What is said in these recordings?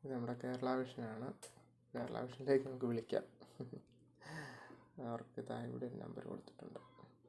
ഇത് നമ്മുടെ കേരള വിഷനാണ് കേരള വിഷനിലേക്ക് നമുക്ക് വിളിക്കാം അവർക്ക് ഇതാ ഇവിടെ ഒരു നമ്പർ കൊടുത്തിട്ടുണ്ട്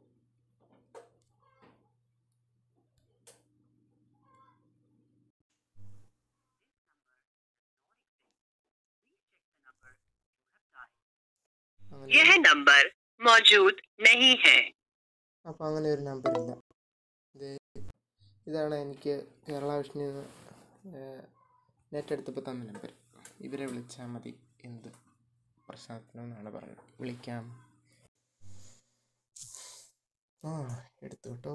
അങ്ങനെ यह नंबर मौजूद नहीं है അപ്പോൾ അങ്ങനെ ഒരു നമ്പർ ഇല്ല ഇത് ഇതാണ് എനിക്ക് കേരള വിഷനിൽ നിന്ന് നെറ്റ് എടുത്തപ്പോൾ തന്ന നമ്പർ ഇവരെ വിളിച്ചാൽ മതി എന്ത് പ്രശ്നത്തിനെന്നാണ് പറയുന്നത് വിളിക്കാം ആ എടുത്തു കേട്ടോ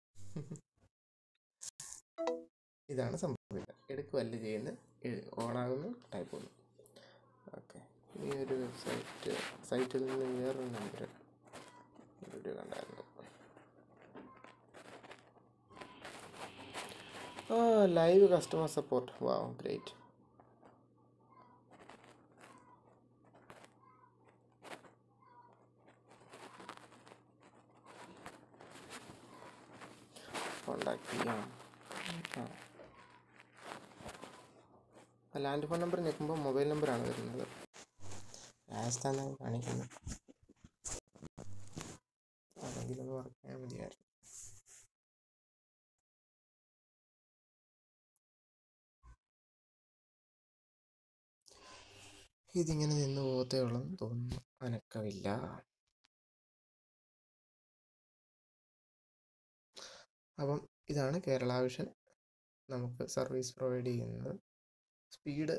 ഇതാണ് സംഭവം ഇത് എടുക്കുമല്ല ചെയ്യുന്നത് ഓണാകുന്നു ടൈപ്പ് ചെയ്യുന്നു ഓക്കെ ഈ ഒരു വെബ്സൈറ്റ് സൈറ്റിൽ നിന്ന് വേറൊരു നമ്പർ വീഡിയോ കണ്ടായിരുന്നു ആ live customer support wow great contact ചെയ്യാം ആ ലാൻഡ് ഫോൺ നമ്പർ ഞെക്കുമ്പോൾ മൊബൈൽ നമ്പറാണ് വരുന്നത് രാജസ്ഥാൻ കാണിക്കുന്നത് അതെങ്കിലും ഒന്ന് പറഞ്ഞാൽ മതിയായിരുന്നു ഇതിങ്ങനെ നിന്ന് പോകത്തേ ഉള്ളൂ തോന്നുന്നു അനക്കമില്ല അപ്പം ഇതാണ് കേരള വിഷൻ നമുക്ക് സർവീസ് പ്രൊവൈഡ് ചെയ്യുന്നത് സ്പീഡ്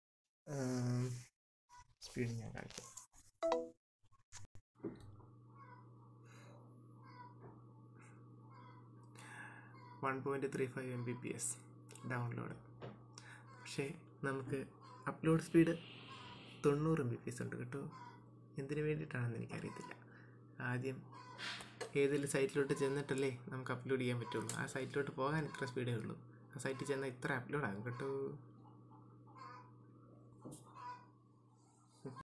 സ്പീഡ് ഞാൻ കാണിക്കാം one point three five M B P S download പക്ഷേ നമുക്ക് അപ്ലോഡ് സ്പീഡ് തൊണ്ണൂറ് എം ബി പി എസ് ഉണ്ട് കേട്ടോ എന്തിനു വേണ്ടിയിട്ടാണെന്ന് എനിക്കറിയത്തില്ല ആദ്യം ഏതെങ്കിലും സൈറ്റിലോട്ട് ചെന്നിട്ടല്ലേ നമുക്ക് അപ്ലോഡ് ചെയ്യാൻ പറ്റുള്ളൂ ആ സൈറ്റിലോട്ട് പോകാൻ ഇത്ര സ്പീഡേ ഉള്ളൂ ആ സൈറ്റിൽ ചെന്നാൽ ഇത്ര അപ്ലോഡ് ആകും കേട്ടോ